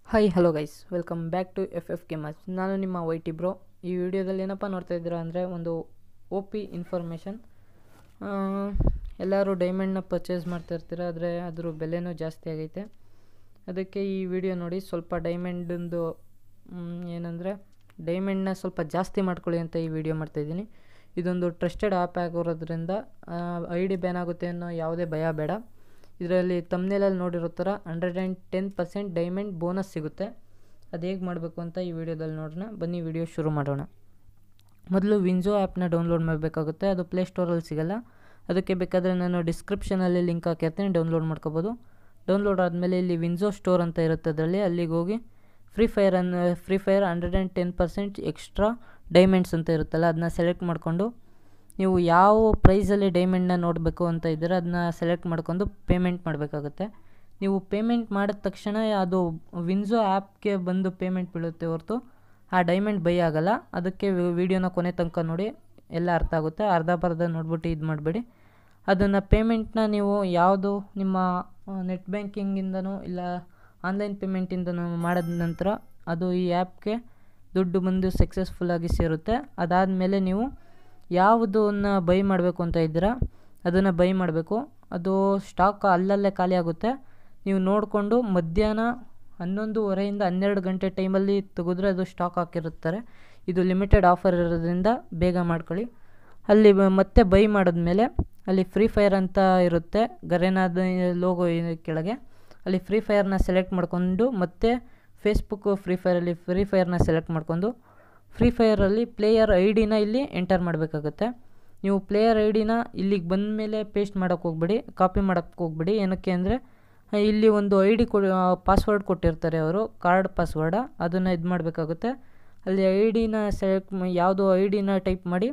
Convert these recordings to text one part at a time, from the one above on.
hi hello guys welcome back to F F gamers ನಾನು ನಿಮ್ಮ Y T bro ಈ ವಿಡಿಯೋದಲ್ಲಿ ಏನಪ್ಪ ನೋಡ್ತಾ ಇದ್ದೀರಾ ಅಂದರೆ ಒಂದು ಒ ಪಿ ಇನ್ಫಾರ್ಮೇಷನ್ ಎಲ್ಲರೂ ಡೈಮಂಡ್ನ ಪರ್ಚೇಸ್ ಮಾಡ್ತಾ ಇರ್ತೀರ ಆದರೆ ಅದ್ರ ಬೆಲೆನೂ ಜಾಸ್ತಿ ಆಗೈತೆ ಅದಕ್ಕೆ ಈ ವಿಡಿಯೋ ನೋಡಿ ಸ್ವಲ್ಪ ಡೈಮಂಡಂದು ಏನಂದರೆ ಡೈಮಂಡ್ನ ಸ್ವಲ್ಪ ಜಾಸ್ತಿ ಮಾಡ್ಕೊಳ್ಳಿ ಅಂತ ಈ ವಿಡಿಯೋ ಮಾಡ್ತಾಯಿದ್ದೀನಿ ಇದೊಂದು ಟ್ರಸ್ಟೆಡ್ ಆ್ಯಪ್ ಆಗಿರೋದ್ರಿಂದ ಐ ಡಿ ಬ್ಯಾನ್ ಆಗುತ್ತೆ ಅನ್ನೋ ಯಾವುದೇ ಭಯ ಬೇಡ ಇದರಲ್ಲಿ ತಮ್ಮನೇಲಲ್ಲಿ ನೋಡಿರೋ ಥರ hundred and ten percent diamond bonus ಸಿಗುತ್ತೆ ಅದು ಹೇಗೆ ಮಾಡಬೇಕು ಅಂತ ಈ ವಿಡಿಯೋದಲ್ಲಿ ನೋಡೋಣ ಬನ್ನಿ ವಿಡಿಯೋ ಶುರು ಮಾಡೋಣ ಮೊದಲು ವಿಂಜೋ ಆ್ಯಪ್ನ ಡೌನ್ಲೋಡ್ ಮಾಡಬೇಕಾಗುತ್ತೆ ಅದು ಪ್ಲೇಸ್ಟೋರಲ್ಲಿ ಸಿಗಲ್ಲ ಅದಕ್ಕೆ ಬೇಕಾದರೆ ನಾನು ಡಿಸ್ಕ್ರಿಪ್ಷನಲ್ಲಿ ಲಿಂಕ್ ಹಾಕಿರ್ತೀನಿ ಡೌನ್ಲೋಡ್ ಮಾಡ್ಕೋಬೋದು ಡೌನ್ಲೋಡ್ ಆದಮೇಲೆ ಇಲ್ಲಿ ವಿಂಜೋ ಸ್ಟೋರ್ ಅಂತ ಇರುತ್ತೆ ಅದರಲ್ಲಿ ಅಲ್ಲಿಗೆ ಹೋಗಿ ಫ್ರೀ ಫೈರ್ ಅನ್ನು free fire hundred and ten percent extra diamonds ಅಂತ ಇರುತ್ತಲ್ಲ ಅದನ್ನ ಸೆಲೆಕ್ಟ್ ಮಾಡಿಕೊಂಡು ನೀವು ಯಾವ ಪ್ರೈಸಲ್ಲಿ ಡೈಮಂಡ್ನ ನೋಡಬೇಕು ಅಂತ ಇದ್ದರೆ ಅದನ್ನ ಸೆಲೆಕ್ಟ್ ಮಾಡ್ಕೊಂಡು ಪೇಮೆಂಟ್ ಮಾಡಬೇಕಾಗುತ್ತೆ ನೀವು ಪೇಮೆಂಟ್ ಮಾಡಿದ ತಕ್ಷಣ ಅದು ವಿನ್ಸೋ ಆ್ಯಪ್ಗೆ ಬಂದು ಪೇಮೆಂಟ್ ಬೀಳುತ್ತೆ ಹೊರತು ಆ ಡೈಮಂಡ್ ಬೈ ಆಗಲ್ಲ ಅದಕ್ಕೆ ವಿಡಿಯೋನ ಕೊನೆ ತನಕ ನೋಡಿ ಎಲ್ಲ ಅರ್ಥ ಆಗುತ್ತೆ ಅರ್ಧ ಬರ್ಧ ನೋಡ್ಬಿಟ್ಟು ಇದು ಮಾಡಬೇಡಿ ಅದನ್ನು ಪೇಮೆಂಟ್ನ ನೀವು ಯಾವುದು ನಿಮ್ಮ ನೆಟ್ ಬ್ಯಾಂಕಿಂಗಿಂದನೂ ಇಲ್ಲ ಆನ್ಲೈನ್ ಪೇಮೆಂಟಿಂದನೂ ಮಾಡಿದ ನಂತರ ಅದು ಈ ಆ್ಯಪ್ಗೆ ದುಡ್ಡು ಬಂದು ಸಕ್ಸಸ್ಫುಲ್ಲಾಗಿ ಸೇರುತ್ತೆ ಅದಾದಮೇಲೆ ನೀವು ಯಾವುದನ್ನು ಬೈ ಮಾಡಬೇಕು ಅಂತ ಇದ್ದೀರಾ ಅದನ್ನು ಬೈ ಮಾಡಬೇಕು ಅದು ಸ್ಟಾಕ್ ಅಲ್ಲಲ್ಲೇ ಖಾಲಿ ಆಗುತ್ತೆ ನೀವು ನೋಡಿಕೊಂಡು ಮಧ್ಯಾಹ್ನ ಹನ್ನೊಂದುವರೆಯಿಂದ ಹನ್ನೆರಡು ಗಂಟೆ ಟೈಮಲ್ಲಿ ತೆಗೆದ್ರೆ ಅದು ಸ್ಟಾಕ್ ಹಾಕಿರುತ್ತಾರೆ ಇದು ಲಿಮಿಟೆಡ್ ಆಫರ್ ಇರೋದ್ರಿಂದ ಬೇಗ ಮಾಡ್ಕೊಳ್ಳಿ ಅಲ್ಲಿ ಮತ್ತೆ ಬೈ ಮಾಡಿದ್ಮೇಲೆ ಅಲ್ಲಿ ಫ್ರೀ ಫೈರ್ ಅಂತ ಇರುತ್ತೆ ಗರೆನಾದ ಲೋಗೋ ಕೆಳಗೆ ಅಲ್ಲಿ ಫ್ರೀ ಫೈರ್ನ ಸೆಲೆಕ್ಟ್ ಮಾಡ್ಕೊಂಡು ಮತ್ತೆ ಫೇಸ್ಬುಕ್ಕು ಫ್ರೀ ಫೈರಲ್ಲಿ ಫ್ರೀ ಫೈರ್ನ ಸೆಲೆಕ್ಟ್ ಮಾಡ್ಕೊಂಡು ಫ್ರೀ ಫೈರಲ್ಲಿ ಪ್ಲೇಯರ್ ಐ ಡಿನ ಇಲ್ಲಿ ಎಂಟರ್ ಮಾಡಬೇಕಾಗುತ್ತೆ ನೀವು ಪ್ಲೇಯರ್ ಐ ಡಿನ ಇಲ್ಲಿಗೆ ಬಂದ ಮೇಲೆ ಪೇಸ್ಟ್ ಮಾಡೋಕ್ಕೆ ಹೋಗ್ಬೇಡಿ ಕಾಪಿ ಮಾಡೋಕ್ಕೆ ಹೋಗ್ಬೇಡಿ ಏನಕ್ಕೆ ಅಂದರೆ ಇಲ್ಲಿ ಒಂದು ಐ ಡಿ ಕೊ ಪಾಸ್ವರ್ಡ್ ಕೊಟ್ಟಿರ್ತಾರೆ ಅವರು ಕಾರ್ಡ್ ಪಾಸ್ವರ್ಡ ಅದನ್ನು ಇದು ಮಾಡಬೇಕಾಗುತ್ತೆ ಅಲ್ಲಿ ಐ ಡಿನ ಸೆಲೆಕ್ಟ್ ಯಾವುದು ಐ ಡಿನ ಟೈಪ್ ಮಾಡಿ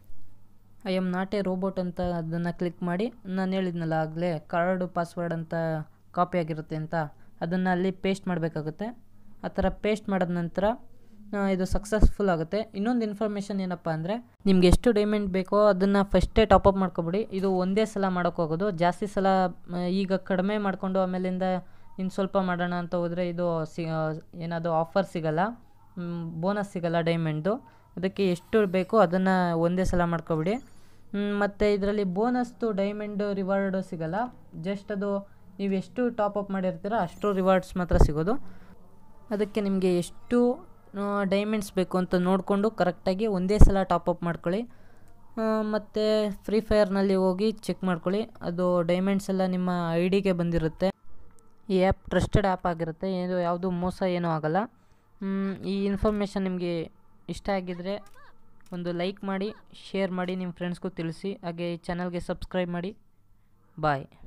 I am not a robot ಅಂತ ಅದನ್ನು ಕ್ಲಿಕ್ ಮಾಡಿ ನಾನು ಹೇಳಿದ್ನಲ್ಲ ಆಗಲೇ ಕಾರ್ಡ್ ಪಾಸ್ವರ್ಡ್ ಅಂತ ಕಾಪಿ ಆಗಿರುತ್ತೆ ಅಂತ ಅದನ್ನು ಅಲ್ಲಿ ಪೇಸ್ಟ್ ಮಾಡಬೇಕಾಗುತ್ತೆ ಆ ಥರ ಪೇಸ್ಟ್ ಮಾಡಿದ ನಂತರ ಇದು ಸಕ್ಸಸ್ಫುಲ್ ಆಗುತ್ತೆ ಇನ್ನೊಂದು ಇನ್ಫಾರ್ಮೇಷನ್ ಏನಪ್ಪ ಅಂದರೆ ನಿಮ್ಗೆ ಎಷ್ಟು ಡೈಮಂಡ್ ಬೇಕೋ ಅದನ್ನು ಫಸ್ಟೇ ಟಾಪಪ್ ಮಾಡ್ಕೊಬಿಡಿ ಇದು ಒಂದೇ ಸಲ ಮಾಡೋಕ್ಕೋಗೋದು ಜಾಸ್ತಿ ಸಲ ಈಗ ಕಡಿಮೆ ಮಾಡಿಕೊಂಡು ಆಮೇಲಿಂದ ಇನ್ನು ಸ್ವಲ್ಪ ಮಾಡೋಣ ಅಂತ ಹೋದರೆ ಇದು ಸಿ ಏನಾದರೂ ಆಫರ್ ಸಿಗಲ್ಲ ಬೋನಸ್ ಸಿಗಲ್ಲ ಡೈಮಂಡ್ದು ಅದಕ್ಕೆ ಎಷ್ಟು ಬೇಕೋ ಅದನ್ನು ಒಂದೇ ಸಲ ಮಾಡ್ಕೊಬಿಡಿ ಮತ್ತು ಇದರಲ್ಲಿ ಬೋನಸ್ದು ಡೈಮಂಡ್ ರಿವಾರ್ಡು ಸಿಗಲ್ಲ ಜಸ್ಟ್ ಅದು ನೀವು ಎಷ್ಟು ಟಾಪಪ್ ಮಾಡಿರ್ತೀರೋ ಅಷ್ಟು ರಿವಾರ್ಡ್ಸ್ ಮಾತ್ರ ಸಿಗೋದು ಅದಕ್ಕೆ ನಿಮಗೆ ಎಷ್ಟು ಡೈಮಂಡ್ಸ್ ಬೇಕು ಅಂತ ನೋಡಿಕೊಂಡು ಕರೆಕ್ಟಾಗಿ ಒಂದೇ ಸಲ ಟಾಪಪ್ ಮಾಡ್ಕೊಳ್ಳಿ ಮತ್ತು ಫ್ರೀ ಫೈರ್ನಲ್ಲಿ ಹೋಗಿ ಚೆಕ್ ಮಾಡ್ಕೊಳ್ಳಿ ಅದು ಡೈಮಂಡ್ಸ್ ಎಲ್ಲ ನಿಮ್ಮ ಐ ಡಿಗೆ ಬಂದಿರುತ್ತೆ ಈ ಆ್ಯಪ್ ಟ್ರಸ್ಟೆಡ್ ಆ್ಯಪ್ ಆಗಿರುತ್ತೆ ಏನು ಯಾವುದು ಮೋಸ ಏನೂ ಆಗೋಲ್ಲ ಈ ಇನ್ಫಾರ್ಮೇಷನ್ ನಿಮಗೆ ಇಷ್ಟ ಆಗಿದರೆ ಒಂದು ಲೈಕ್ ಮಾಡಿ ಶೇರ್ ಮಾಡಿ ನಿಮ್ಮ ಫ್ರೆಂಡ್ಸ್ಗೂ ತಿಳಿಸಿ ಹಾಗೆ ಈ ಚಾನಲ್ಗೆ ಸಬ್ಸ್ಕ್ರೈಬ್ ಮಾಡಿ ಬಾಯ್